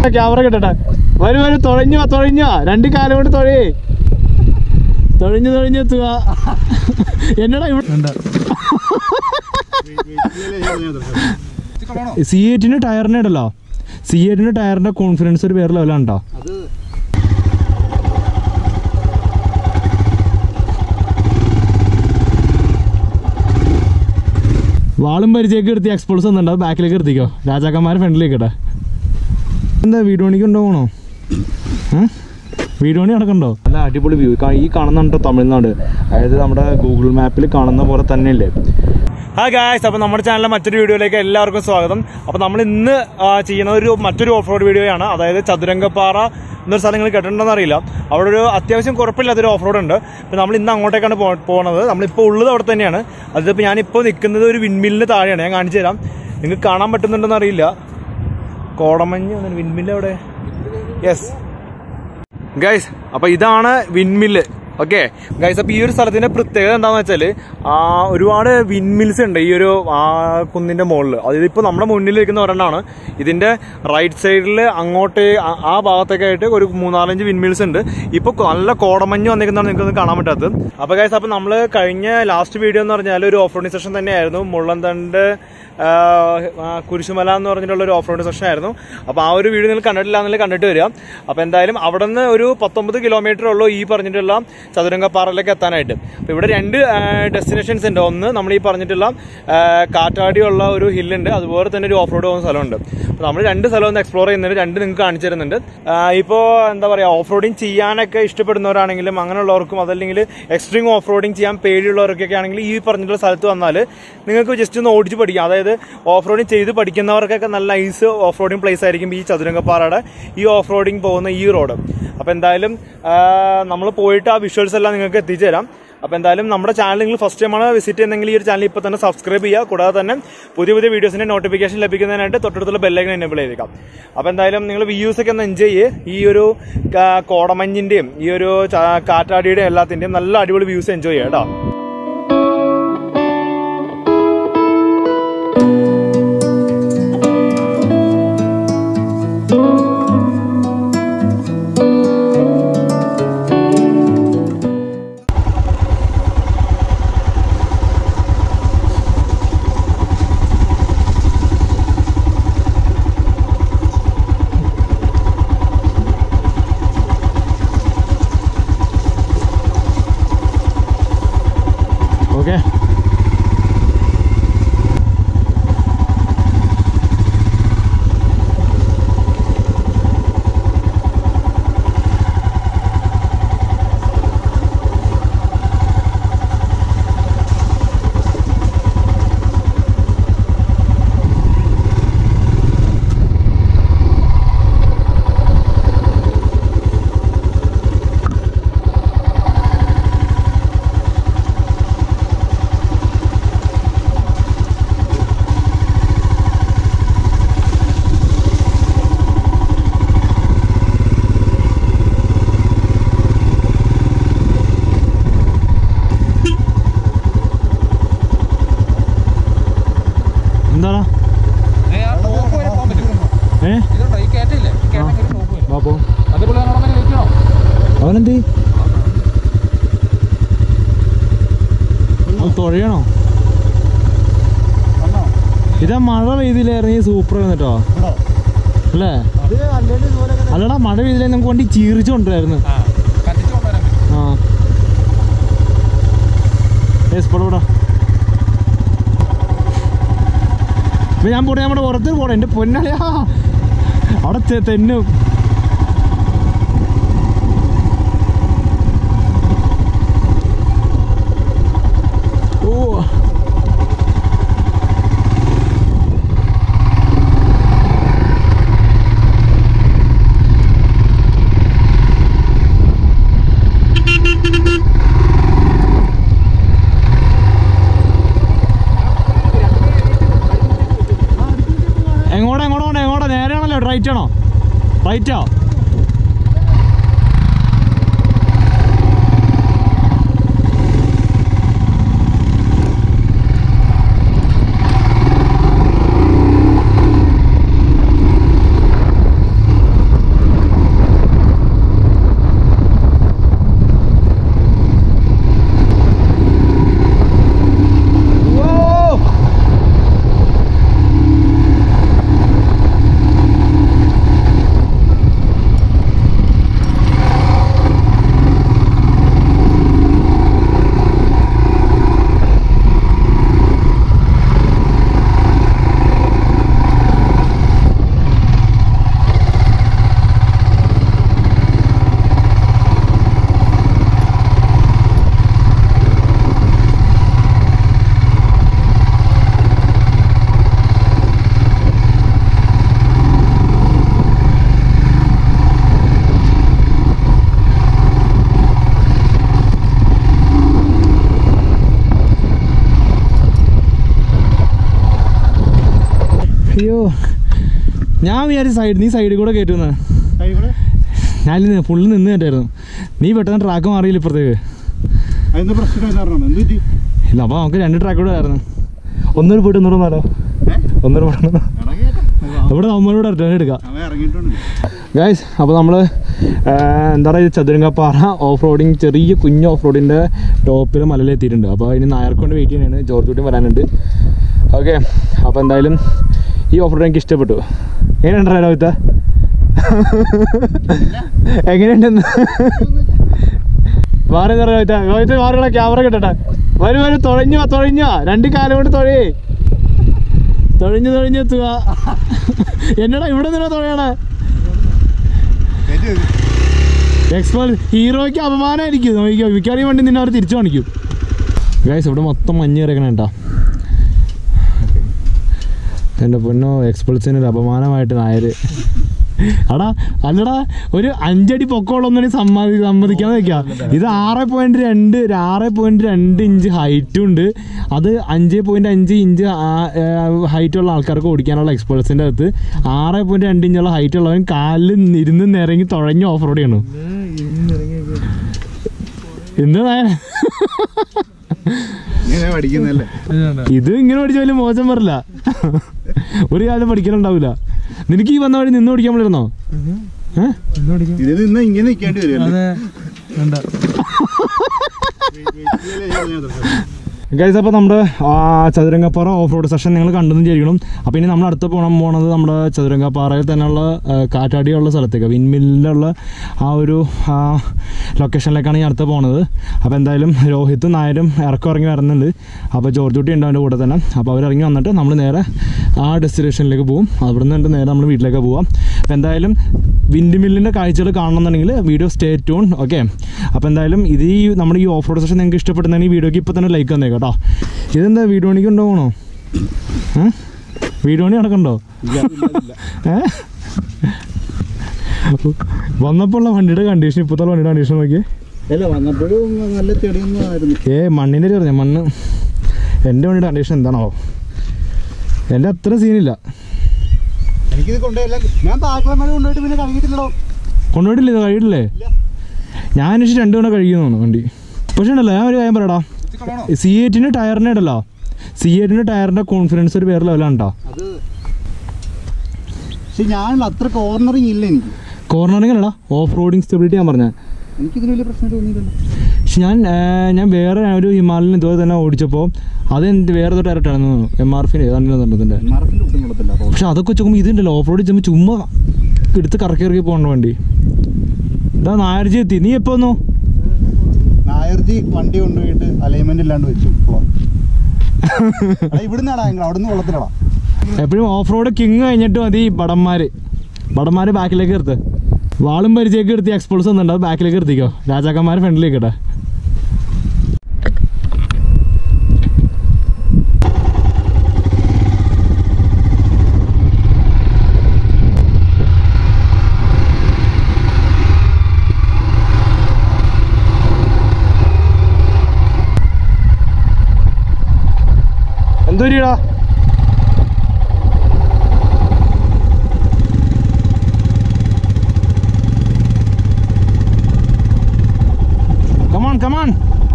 കിട്ടട്ടെ ക്യാമറ കിട്ടട്ടെ വരും വരും തുഴഞ്ഞു തുഴഞ്ഞു രണ്ട് കാലം കൊണ്ട് തുഴയേ തുഴഞ്ഞു തുഴഞ്ഞു എത്തുക എന്നടാ ഇവിടെ സി എയ്റ്റിന് ടയറിന് ഇടല്ലോ സി എയ്റ്റിന് ടയറിന്റെ കോൺഫിഡൻസ് ഒരു വേറെ ലെവലാണ് കേട്ടോ വാളും പരിചയൊക്കെ എടുത്തി എക്സ്പോൾസ് വന്നിട്ടുണ്ട് അത് ബാക്കിലേക്ക് എടുത്തിക്കോ രാജാക്കന്മാർ ഫ്രണ്ടിലേക്ക് ഇടാ എന്താ വീട് പണിക്ക് കൊണ്ടുപോകണോ വീട് പണി നടക്കണ്ടോ നല്ല അടിപൊളി വ്യൂ ഈ കാണുന്നുണ്ട് തമിഴ്നാട് അതായത് നമ്മുടെ ഗൂഗിൾ മാപ്പിൽ കാണുന്ന പോലെ തന്നെയല്ലേ ഹായ് ഗായ്സ് അപ്പോൾ നമ്മുടെ ചാനലിലെ മറ്റൊരു വീഡിയോയിലേക്ക് എല്ലാവർക്കും സ്വാഗതം അപ്പോൾ നമ്മൾ ഇന്ന് ആ, ചെയ്യുന്ന ഒരു മറ്റൊരു ഓഫ് റോഡ് വീഡിയോയാണ് അതായത് ചതുരംഗപ്പാറ എന്നൊരു സ്ഥലം നിങ്ങൾ കേട്ടിട്ടുണ്ടോന്ന് അറിയില്ല അവിടെ ഒരു അത്യാവശ്യം കുഴപ്പമില്ലാത്തൊരു ഓഫ് റോഡ് ഉണ്ട് അപ്പോൾ നമ്മൾ ഇന്ന് അങ്ങോട്ടേക്കാണ് പോ പോകുന്നത് നമ്മളിപ്പോൾ ഉള്ളത് അവിടെ തന്നെയാണ് അതിപ്പോൾ ഞാനിപ്പോൾ നിൽക്കുന്നത് ഒരു വിൻമില്ലിന് താഴെയാണ് ഞാൻ കാണിച്ചു തരാം നിങ്ങൾക്ക് കാണാൻ പറ്റുന്നുണ്ടെന്ന് അറിയില്ല കോടമഞ്ഞ് വിൻമില്ല് അവിടെ യെസ് ഗൈസ് അപ്പൊ ഇതാണ് വിൻമില്ല് ഓക്കെ ഗൈസ് അപ്പൊ ഈ ഒരു സ്ഥലത്തിന്റെ പ്രത്യേകത എന്താണെന്ന് വെച്ചാൽ ഒരുപാട് വിൻമിൽസ് ഉണ്ട് ഈ ഒരു ആ, കുന്നിന്റെ മുകളിൽ അതായത് ഇപ്പോൾ നമ്മുടെ മുന്നിൽ ഇരിക്കുന്ന ഒരെണ്ണമാണ് ഇതിന്റെ റൈറ്റ് സൈഡിൽ അങ്ങോട്ട് ആ- ആ ഭാഗത്തേക്കായിട്ട് ഒരു മൂന്നാലഞ്ച് വിൻമിൽസ് ഉണ്ട് ഇപ്പൊ നല്ല കോടമഞ്ഞ് വന്നിരിക്കുന്നതാണ് നിങ്ങൾക്ക് കാണാൻ പറ്റാത്തത് അപ്പൊ ഗൈസ് അപ്പൊ നമ്മൾ കഴിഞ്ഞ ലാസ്റ്റ് വീഡിയോ എന്ന് പറഞ്ഞാൽ ഒരു ഓഫ് റോഡിംഗ് സെഷൻ തന്നെയായിരുന്നു മുള്ളന്തണ്ട് ആ, ആ, കുരിശുമല എന്ന് പറഞ്ഞിട്ടുള്ള ഒരു ഓഫ് റോഡ് സെഷൻ ആയിരുന്നു അപ്പോൾ ആ ഒരു വീഡിയോ നിങ്ങൾ കണ്ടിട്ടില്ല എന്നുള്ളത് കണ്ടിട്ട് വരിക അപ്പോൾ എന്തായാലും അവിടെ നിന്ന് ഒരു പത്തൊമ്പത് കിലോമീറ്റർ ഉള്ളൂ ഈ പറഞ്ഞിട്ടുള്ള ചതുരംഗപ്പാറയിലേക്ക് എത്താനായിട്ട് അപ്പോൾ ഇവിടെ രണ്ട് ഡെസ്റ്റിനേഷൻസ് ഉണ്ട് ഒന്ന് നമ്മൾ ഈ പറഞ്ഞിട്ടുള്ള ആ, കാറ്റാടിയുള്ള ഒരു ഹില്ലുണ്ട് അതുപോലെ തന്നെ ഒരു ഓഫ് റോഡ് പോകുന്ന സ്ഥലമുണ്ട് അപ്പോൾ നമ്മൾ രണ്ട് സ്ഥലം ഒന്ന് എക്സ്പ്ലോർ ചെയ്യുന്നുണ്ട് രണ്ട് നിങ്ങൾക്ക് കാണിച്ചു തരുന്നുണ്ട് ഇപ്പോൾ എന്താ പറയുക ഓഫ് റോഡിങ് ചെയ്യാനൊക്കെ ഇഷ്ടപ്പെടുന്നവരാണെങ്കിലും അങ്ങനെയുള്ളവർക്കും അതല്ലെങ്കിൽ എക്സ്ട്രീം ഓഫ് റോഡിങ് ചെയ്യാൻ പേടിയുള്ളവർക്കൊക്കെ ആണെങ്കിൽ ഈ പറഞ്ഞിട്ടുള്ള സ്ഥലത്ത് വന്നാൽ നിങ്ങൾക്ക് ജസ്റ്റ് ഒന്ന് ഓടിച്ച് പഠിക്കാം അതായത് ഓഫ് റോഡിങ് ചെയ്ത് പഠിക്കുന്നവർക്കൊക്കെ നല്ല ഐസ് ഓഫ് റോഡിങ് പ്ലേസ് ആയിരിക്കും ഈ ചതുരംഗപ്പാറയുടെ ഈ ഓഫ് റോഡിങ് പോകുന്ന ഈ റോഡ് അപ്പോൾ എന്തായാലും നമ്മൾ പോയിട്ട് ആ വിഷ്വൽസ് എല്ലാം നിങ്ങൾക്ക് എത്തിച്ചു തരാം അപ്പോൾ എന്തായാലും നമ്മുടെ ചാനൽ നിങ്ങൾ ഫസ്റ്റ് ടൈമാണ് വിസിറ്റ് ചെയ്യുന്നെങ്കിൽ ഈ ഒരു ചാനൽ ഇപ്പോൾ തന്നെ സബ്സ്ക്രൈബ് ചെയ്യുക കൂടാതെ തന്നെ പുതിയ പുതിയ വീഡിയോസിന്റെ നോട്ടിഫിക്കേഷൻ ലഭിക്കുന്നതിനായിട്ട് തൊട്ടടുത്തുള്ള ബെല്ലൈക്കൻ എനേബിൾ ചെയ്തേക്കാം അപ്പോൾ എന്തായാലും നിങ്ങൾ വ്യൂസ് ഒക്കെ ഒന്ന് എൻജോയ് ചെയ്യ് ഈ ഒരു കാ- കോടമഞ്ഞിന്റെയും ഈ ഒരു ചാ- കാറ്റാടിയുടെയും എല്ലാത്തിന്റെയും നല്ല അടിപൊളി വ്യൂസ് എൻജോയ് ചെയ്യാം കേട്ടോ ഓക്കെ എന്താടാ ഏ, ആ ടോപ്പ് വരെ പോകാൻ പറ്റും. ഏ ഇതുണ്ടോ, ഈ കയറ്റമില്ലേ? ഈ കയറ്റം കയറി ടോപ്പ് വരെ. വാ പോ അതേപോലെ നമ്മുടെ മേലെ വെക്കണോ? അവനെന്ത് അവൻ തുഴയണോ വന്നോ? ഇതാ മഴ പെയ്തില്ലായിരുന്നെങ്കിൽ സൂപ്പർ കേട്ടോ അല്ലേ അല്ലടാ മഴ പെയ്തില്ലേ നമുക്ക് വണ്ടി ചീറിച്ചു കൊണ്ടുവരായിരുന്നു ആ, കത്തിച്ച് കൊണ്ടുവരാൻ പറ്റും. ആ ഏസ് പോടാ പോടാ ഇപ്പൊ ഞാൻ പോട്ടെ നമ്മുടെ പുറത്ത് പോടെ എൻ്റെ പൊന്നാളിയാ അവിടെ തെ- തെന്നും ഓ എങ്ങോട്ടാ എങ്ങോട്ടാ പോണ്ടേ എങ്ങോട്ടാ നേരെയാണല്ലോ റൈറ്റ് ആണോ റൈറ്റോ അയ്യോ ഞാൻ വിചാരിച്ച സൈഡ് നീ സൈഡിൽ കൂടെ കയറ്റുന്ന കൈ കൂടെ ഞാൻ ഫുള്ള് നിന്ന് കയറ്റായിരുന്നു നീ പെട്ടെന്ന് ട്രാക്ക് മാറിയില്ല ഇപ്പുറത്തേക്ക് അതിന്റെ പ്രശ്നം കാരണം എന്ത് പറ്റി ഇല്ല അപ്പോൾ നമുക്ക് രണ്ട് ട്രാക്ക് കൂടെ ആയിരുന്നു ഒന്നൂടെ പോയിട്ട് ഒന്നൂടെ വന്നാലോ ഒന്നൂടെ പോയിട്ട് ഇവിടെ നമ്മളോട് റിട്ടേൺ എടുക്കാം അവൻ ഇറങ്ങിയിട്ടുണ്ട് ഗൈസ് അപ്പോൾ നമ്മൾ എന്താ പറയുക ചതുരംഗപ്പാറ ഓഫ് റോഡിങ് ചെറിയ കുഞ്ഞ് ഓഫ് റോഡിൻ്റെ ടോപ്പിൽ മലയിലെത്തിയിട്ടുണ്ട് അപ്പോൾ ഇനി നായർക്കൊണ്ട് വെയിറ്റ് ചെയ്യാനാണ് ജോർജ് കുട്ടി വരാനുണ്ട് ഓക്കെ അപ്പോൾ എന്തായാലും ഈ ഓഫ് റോഡ് എനിക്ക് ഇഷ്ടപ്പെട്ടു എങ്ങനെയുണ്ട് രോഹിത്ത എങ്ങനെയുണ്ടെന്ന് മാറി നിറ രോഹിത്ത രോഹിത്ത മാറിയുള്ള ക്യാമറ കിട്ടട്ടെ വരും വരും തുഴഞ്ഞു തുഴഞ്ഞു രണ്ട് കാലം കൊണ്ട് തുഴയേ തുഴഞ്ഞു തുഴഞ്ഞു എത്തുക എന്നടാ ഇവിടെ നിന്നാ തുഴയണേ എക്സ്പോൾ ഹീറോയ്ക്ക് അപമാനമായിരിക്കും നോക്കിക്കോ മിക്കവാറും വണ്ടി നിന്നെ അവർ തിരിച്ചു കാണിക്കും ഗൈസ് ഇവിടെ മൊത്തം മഞ്ഞ് കിടക്കണം കേട്ടോ എൻ്റെ പൊന്നോ എക്സ്പൾസിന് ഒരു അപമാനമായിട്ട് നായര് അടാ അല്ലടാ ഒരു അഞ്ചടി പൊക്കമുള്ളൊന്നും സമ്മതി സമ്മതിക്കാതെ വെക്കാം ഇത് ആറ് പോയിന്റ് രണ്ട് ഒരു ആറ് പോയിന്റ് രണ്ട് ഇഞ്ച് ഹൈറ്റും ഉണ്ട് അത് അഞ്ച് പോയിന്റ് അഞ്ച് ഇഞ്ച് ഹൈറ്റ് ഉള്ള ആൾക്കാർക്ക് ഓടിക്കാനുള്ള എക്സ്പൾസിൻ്റെ അകത്ത് ആറ് പോയിന്റ് രണ്ട് ഇഞ്ചുള്ള ഹൈറ്റ് ഉള്ളവൻ കാലിൽ ഇരുന്ന് നിറങ്ങി തുഴഞ്ഞ് ഓഫ് റോഡ് ചെയ്യണം എന്ത് നായ ഇങ്ങനെ പഠിക്കുന്നല്ലേ ഇത് ഇങ്ങനെ പഠിച്ച വലിയ മോശം പറയില്ല ഒരു കാലം പഠിക്കലുണ്ടാവില്ല നിനക്ക് ഈ വന്ന വഴി നിന്ന് പഠിക്കാൻ പറ്റിരുന്നോ ഏഹ് ഇതിൽ നിന്ന് ഇങ്ങനെ നിൽക്കേണ്ടി വരുമല്ലേ ഗൈസ് അപ്പോൾ നമ്മുടെ ആ, ചതുരംഗപ്പാറ ഓഫ് റോഡ് സെഷൻ നിങ്ങൾ കണ്ടെന്ന് വിചാരിക്കണം അപ്പോൾ ഇനി നമ്മൾ അടുത്ത് പോകണം പോണത് നമ്മുടെ ചതുരംഗപ്പാറയിൽ തന്നെയുള്ള ആ, കാറ്റാടിയുള്ള സ്ഥലത്തേക്ക് വിൻമില്ലുള്ള ആ ഒരു ആ, ലൊക്കേഷനിലേക്കാണ് ഞാൻ അടുത്ത് പോണത് അപ്പോൾ എന്തായാലും രോഹിത്തും നായരും ഇറക്കം ഇറങ്ങി വരുന്നുണ്ട് അപ്പോൾ ജോർജ് കുട്ടി ഉണ്ട് അവൻ്റെ കൂടെ തന്നെ അപ്പോൾ അവർ ഇറങ്ങി വന്നിട്ട് നമ്മൾ നേരെ ആ ഡെസ്റ്റിനേഷനിലേക്ക് പോകും അവിടെ നിന്ന് നേരെ നമ്മൾ വീട്ടിലേക്ക് പോവാം അപ്പോൾ എന്തായാലും വിൻഡ് മില്ലിൻ്റെ കാഴ്ചകൾ കാണണമെന്നുണ്ടെങ്കിൽ വീഡിയോ സ്റ്റേ ട്യൂൺ ഓക്കെ അപ്പോൾ എന്തായാലും ഇത് ഈ നമ്മുടെ ഈ ഓഫ് റോഡ് സെഷൻ നിങ്ങൾക്ക് ഇഷ്ടപ്പെടുന്നെങ്കിൽ ഈ വീഡിയോക്ക് ഇപ്പോൾ തന്നെ ലൈക്ക് തന്നേക്കാം കേട്ടോ ഇതെന്താ വീഡിയോ പണിക്ക് ഉണ്ടാവണോ ഏ വീഡിയോ പണി നടക്കണ്ടോ ഏ വന്നപ്പോൾ ഉള്ള വണ്ടിയുടെ കണ്ടീഷൻ ഇപ്പോഴത്തെ വണ്ടിയുടെ കണ്ടീഷൻ നോക്കിയേ അല്ല വന്നപ്പോഴും നല്ല ചെടിയൊന്നും ആയിരുന്നു ഏ മണ്ണിൻ്റെ ചെറിയ മണ്ണ് എൻ്റെ വണ്ടിയുടെ കണ്ടീഷൻ എന്താണോ എൻ്റെ അത്ര സീനില്ല എനിക്കിത് കൊണ്ടുപോയില്ല ഞാൻ താക്കോൽമല കൊണ്ടുപോയിട്ട് പിന്നെ കഴുകിയിട്ടില്ലടോ കൊണ്ടുപോയിട്ടില്ല ഇത് കഴിയിട്ടില്ലേ ഞാൻ അന്വേഷിച്ച് രണ്ട് തവണ കഴിക്കുന്നു തോന്നുന്നു വണ്ടി പക്ഷേ ഉണ്ടല്ലോ ഞാൻ ഒരു കാര്യം പറയടാ സി എയ്റ്റിന് ടയറിനെ ഇടല്ലോ സി എയ്റ്റിന് ടയറിൻ്റെ കോൺഫിഡൻസ് ഒരു വേറെ ലെവലാണ് കേട്ടോ അത് പക്ഷെ ഞാൻ അത്ര കോർണറിങ് ഇല്ല എനിക്ക് കോർണറിങ് അല്ലടാ ഓഫ് റോഡിങ് സ്റ്റെബിലിറ്റി ഞാൻ പറഞ്ഞത് എനിക്കിതിന് വലിയ പ്രശ്നം തോന്നിയില്ലല്ലോ പക്ഷെ ഞാൻ ആ, ഞാൻ വേറെ ഒരു ഹിമാലയൻ ഇതുപോലെ തന്നെ ഓടിച്ചപ്പോൾ അത് എന്ത് വേറെ ഒരു ടയർ ഇട്ടായിരുന്നു എം ആർ എഫിന് ഏതാണ്ടിൻ്റെ മറസിൽ ഒട്ടും കൊള്ളത്തില്ല റോഡ് പക്ഷെ അതൊക്കെ വെച്ചോക്കുമ്പോൾ ഇതുണ്ടല്ലോ ഓഫ് റോഡ് ചെല്ലുമ്പോൾ ചുമ്മാ എടുത്ത് കറക്കി ഇറക്കി പോകണ്ട വണ്ടി ഇതാ നായർജി എത്തി നീ എപ്പോ വന്നു നായർജി വണ്ടി കൊണ്ടുപോയിട്ട് അലൈൻമെന്റ് ഇല്ലാണ്ട് വെച്ചു ഇപ്പളോ. എടാ, ഇവിടുന്നാടാ ഞങ്ങൾ അവിടുന്ന് കൊള്ളത്തിലടാ എപ്പോഴും ഓഫ് റോഡ് കിങ് കഴിഞ്ഞിട്ട് മതി ബടന്മാര് ബടന്മാര് ബാക്കിലേക്ക് എടുത്ത് വാളും പരിചയൊക്കെ എടുത്ത് എക്സ്പോൾസ് വന്നിട്ടുണ്ട് അത് ബാക്കിലേക്ക് എടുത്തിക്കോ രാജാക്കന്മാർ ഫ്രണ്ടിലേക്ക് ഇട്ടെ എന്തോരിടാ കമാൺ കമാൺ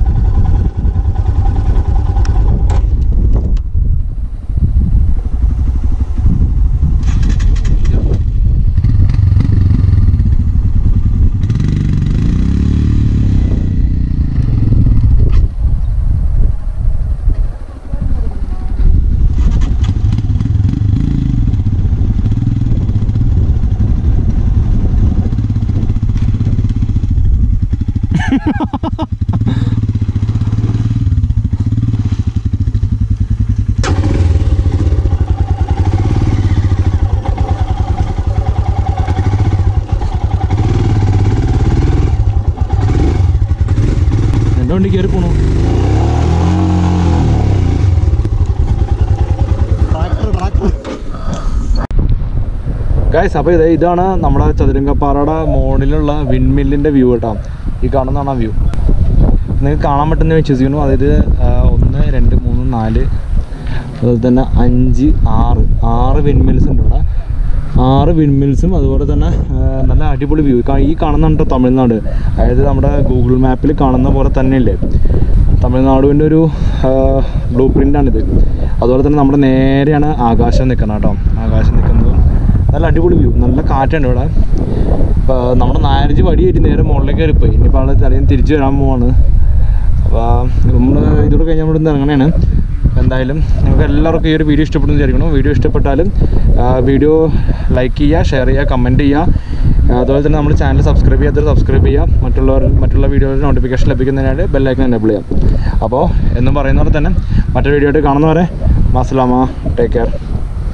എൻ്റെ വണ്ടി കയറി പോണു ട്രാക്ടർ ട്രാക്ടർ ഗൈസ് അപ്പോൾ ഇത് ഇതാണ് നമ്മുടെ ചതുരംഗപ്പാറയുടെ മോണിലുള്ള വിൻമില്ലിൻ്റെ വ്യൂ കേട്ടോ ഈ കാണുന്നതാണ് ആ വ്യൂ നിങ്ങൾക്ക് കാണാൻ പറ്റുന്ന വിശ്വസിക്കുന്നു അതായത് ആ, ഒന്ന് രണ്ട് മൂന്ന് നാല് അതുപോലെ തന്നെ അഞ്ച് ആറ് ആറ് വിൻമിൽസ് ഉണ്ട് ഇവിടെ ആറ് വിൻമിൽസും അതുപോലെ തന്നെ ആ, നല്ല അടിപൊളി വ്യൂ ഈ കാണുന്നുണ്ട് തമിഴ്നാട് അതായത് നമ്മുടെ ഗൂഗിൾ മാപ്പിൽ കാണുന്ന പോലെ തന്നെയല്ലേ തമിഴ്നാടുവിൻ്റെ ഒരു ബ്ലൂ പ്രിൻ്റാണിത് അതുപോലെ തന്നെ നമ്മുടെ നേരെയാണ് ആകാശം നിൽക്കുന്നത് കേട്ടോ ആകാശം നിൽക്കുന്നത് നല്ല അടിപൊളി വ്യൂ നല്ല കാറ്റുണ്ട് ഇവിടെ ഇപ്പോൾ നമ്മുടെ നായരജ് വടിയായിട്ട് നേരെ മുകളിലേക്ക് കയറിപ്പോയി ഇനിയിപ്പോൾ ആൾ തലയും തിരിച്ചു വരാൻ പോവാണ് അപ്പോൾ നമ്മൾ ഇതോടെ കഴിഞ്ഞാൽ നമ്മൾ ഇന്ന് ഇറങ്ങണേണ് അപ്പോൾ എന്തായാലും നിങ്ങൾക്ക് എല്ലാവർക്കും ഈ ഒരു വീഡിയോ ഇഷ്ടപ്പെടുന്നു വിചാരിക്കണം വീഡിയോ ഇഷ്ടപ്പെട്ടാലും വീഡിയോ ലൈക്ക് ചെയ്യുക ഷെയർ ചെയ്യുക കമൻറ്റ് ചെയ്യുക അതുപോലെ തന്നെ നമ്മുടെ ചാനൽ സബ്സ്ക്രൈബ് ചെയ്യാത്തവർ സബ്സ്ക്രൈബ് ചെയ്യുക മറ്റുള്ളവർ മറ്റുള്ള വീഡിയോയുടെ നോട്ടിഫിക്കേഷൻ ലഭിക്കുന്നതിനായിട്ട് ബെല്ലൈക്കൻ എനേബിൾ ചെയ്യാം അപ്പോൾ എന്നും പറയുന്ന പോലെ തന്നെ മറ്റൊരു വീഡിയോ ആയിട്ട് കാണുന്നവരെ മാസലാമ ടേക്ക് കെയർ